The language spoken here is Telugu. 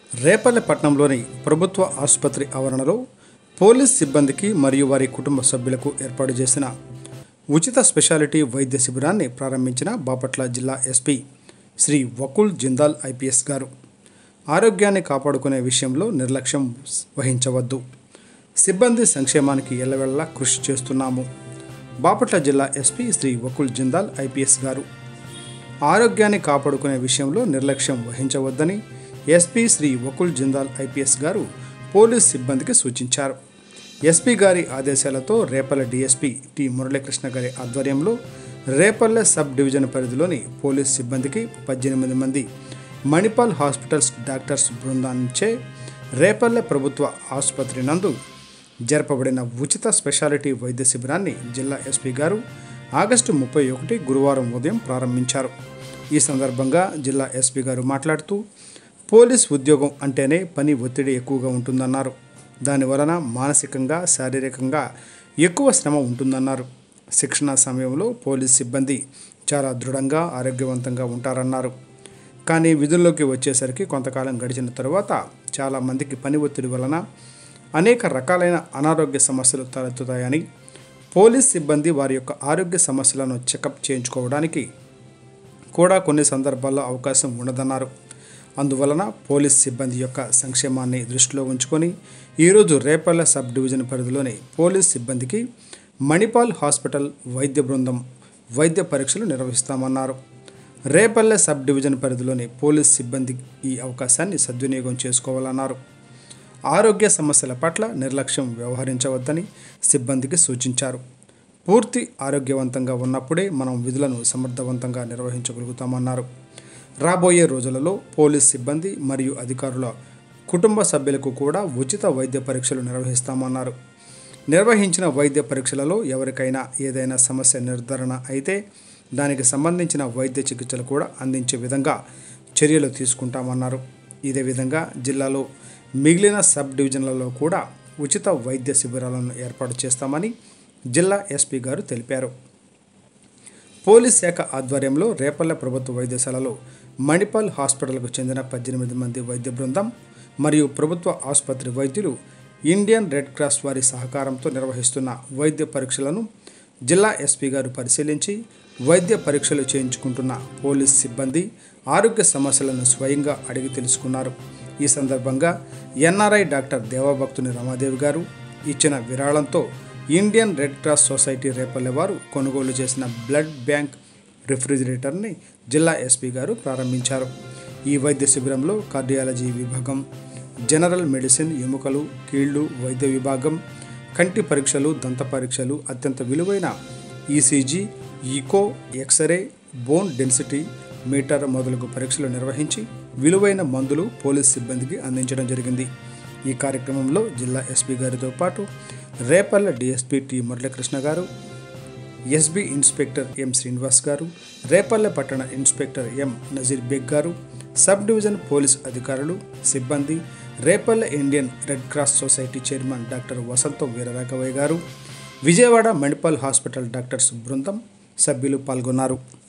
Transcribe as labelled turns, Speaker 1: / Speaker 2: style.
Speaker 1: రేపల్లె పట్టణంలోని ప్రభుత్వ ఆసుపత్రి ఆవరణలో పోలీస్ సిబ్బందికి మరియు వారి కుటుంబ సభ్యులకు ఏర్పాటు చేసిన ఉచిత స్పెషాలిటీ వైద్య శిబిరాన్ని ప్రారంభించిన బాపట్ల జిల్లా ఎస్పీ శ్రీ వకుల్ జిందాల్ ఐపీఎస్ గారు ఆరోగ్యాన్ని కాపాడుకునే విషయంలో నిర్లక్ష్యం వహించవద్దు సిబ్బంది సంక్షేమానికి ఎల్లవెల్లా కృషి చేస్తున్నాము బాపట్ల జిల్లా ఎస్పీ శ్రీ వకుల్ జిందాల్ ఐపీఎస్ గారు ఆరోగ్యాన్ని కాపాడుకునే విషయంలో నిర్లక్ష్యం వహించవద్దని SP Shri Vakul Jindal IPS garu police సిబ్బందికి సూచించారు ఎస్పీ గారి ఆదేశాలతో రేపల్లె డీఎస్పీ టి మురళీకృష్ణ గారి ఆధ్వర్యంలో రేపల్లె సబ్ డివిజన్ పరిధిలోని పోలీస్ సిబ్బందికి పద్దెనిమిది మంది మణిపాల్ హాస్పిటల్స్ డాక్టర్స్ బృందాన్నిచే రేపల్లె ప్రభుత్వ ఆసుపత్రి నందు జరపబడిన ఉచిత స్పెషాలిటీ వైద్య శిబిరాన్ని జిల్లా ఎస్పీ గారు ఆగస్టు ముప్పై ఒకటి గురువారం ఉదయం ప్రారంభించారు ఈ సందర్భంగా జిల్లా ఎస్పీ గారు మాట్లాడుతూ పోలీస్ ఉద్యోగం అంటేనే పని ఒత్తిడి ఎక్కువగా ఉంటుందన్నారు దానివలన మానసికంగా శారీరకంగా ఎక్కువ శ్రమ ఉంటుందన్నారు శిక్షణ సమయంలో పోలీస్ సిబ్బంది చాలా దృఢంగా ఆరోగ్యవంతంగా ఉంటారన్నారు కానీ విధుల్లోకి వచ్చేసరికి కొంతకాలం గడిచిన తరువాత చాలామందికి పని ఒత్తిడి వలన అనేక రకాలైన అనారోగ్య సమస్యలు తలెత్తుతాయని పోలీస్ సిబ్బంది వారి యొక్క ఆరోగ్య సమస్యలను చెకప్ చేయించుకోవడానికి కూడా కొన్ని సందర్భాల్లో అవకాశం ఉండదన్నారు అందువలన పోలీస్ సిబ్బంది యొక్క సంక్షేమాన్ని దృష్టిలో ఉంచుకొని ఈరోజు రేపల్లె సబ్ డివిజన్ పరిధిలోని పోలీస్ సిబ్బందికి మణిపాల్ హాస్పిటల్ వైద్య బృందం వైద్య పరీక్షలు నిర్వహిస్తామన్నారు రేపల్లె సబ్ డివిజన్ పరిధిలోని పోలీస్ సిబ్బంది ఈ అవకాశాన్ని సద్వినియోగం చేసుకోవాలన్నారు ఆరోగ్య సమస్యల పట్ల నిర్లక్ష్యం వ్యవహరించవద్దని సిబ్బందికి సూచించారు పూర్తి ఆరోగ్యవంతంగా ఉన్నప్పుడే మనం విధులను సమర్థవంతంగా నిర్వహించగలుగుతామన్నారు రాబోయే రోజులలో పోలీస్ సిబ్బంది మరియు అధికారుల కుటుంబ సభ్యులకు కూడా ఉచిత వైద్య పరీక్షలు నిర్వహిస్తామన్నారు నిర్వహించిన వైద్య పరీక్షలలో ఎవరికైనా ఏదైనా సమస్య నిర్ధారణ అయితే దానికి సంబంధించిన వైద్య చికిత్సలు కూడా అందించే విధంగా చర్యలు తీసుకుంటామన్నారు ఇదే విధంగా జిల్లాలో మిగిలిన సబ్ డివిజన్లలో కూడా ఉచిత వైద్య శిబిరాలను ఏర్పాటు చేస్తామని జిల్లా ఎస్పీ గారు తెలిపారు పోలీస్ శాఖ ఆధ్వర్యంలో రేపల్లె ప్రభుత్వ వైద్యశాలలో మణిపాల్ హాస్పిటల్కు చెందిన పద్దెనిమిది మంది వైద్య బృందం మరియు ప్రభుత్వ ఆసుపత్రి వైద్యులు ఇండియన్ రెడ్ క్రాస్ వారి సహకారంతో నిర్వహిస్తున్న వైద్య పరీక్షలను జిల్లా ఎస్పీ గారు పరిశీలించి వైద్య పరీక్షలు చేయించుకుంటున్న పోలీస్ సిబ్బంది ఆరోగ్య సమస్యలను స్వయంగా అడిగి తెలుసుకున్నారు ఈ సందర్భంగా ఎన్ఆర్ఐ డాక్టర్ దేవభక్తుని రమాదేవి గారు ఇచ్చిన విరాళంతో Indian red cross society Repalle వారు కొనుగోలు చేసిన బ్లడ్ బ్యాంక్ రిఫ్రిజిరేటర్ని జిల్లా ఎస్పీ గారు ప్రారంభించారు ఈ వైద్య శిబిరంలో కార్డియాలజీ విభాగం జనరల్ మెడిసిన్ ఎముకలు కీళ్లు వైద్య విభాగం కంటి పరీక్షలు దంత పరీక్షలు అత్యంత విలువైన ECG echo X-ray bone density meter మొదలగు పరీక్షలు నిర్వహించి విలువైన మందులు పోలీస్ సిబ్బందికి అందించడం జరిగింది ఈ కార్యక్రమంలో జిల్లా ఎస్పీ గారితో పాటు రేపల్ల డిఎస్పీ టి మురళీకృష్ణ గారు ఎస్బీ ఇన్స్పెక్టర్ ఎం శ్రీనివాస్ గారు రేపల్లె పట్టణ ఇన్స్పెక్టర్ ఎం నజీర్ బేగ్ గారు సబ్ డివిజన్ పోలీస్ అధికారులు సిబ్బంది Repalle Indian red cross society chairman doctor Vasantham Veeraraghavaiah గారు విజయవాడ మణిపాల్ హాస్పిటల్ డాక్టర్స్ బృందం సభ్యులు పాల్గొన్నారు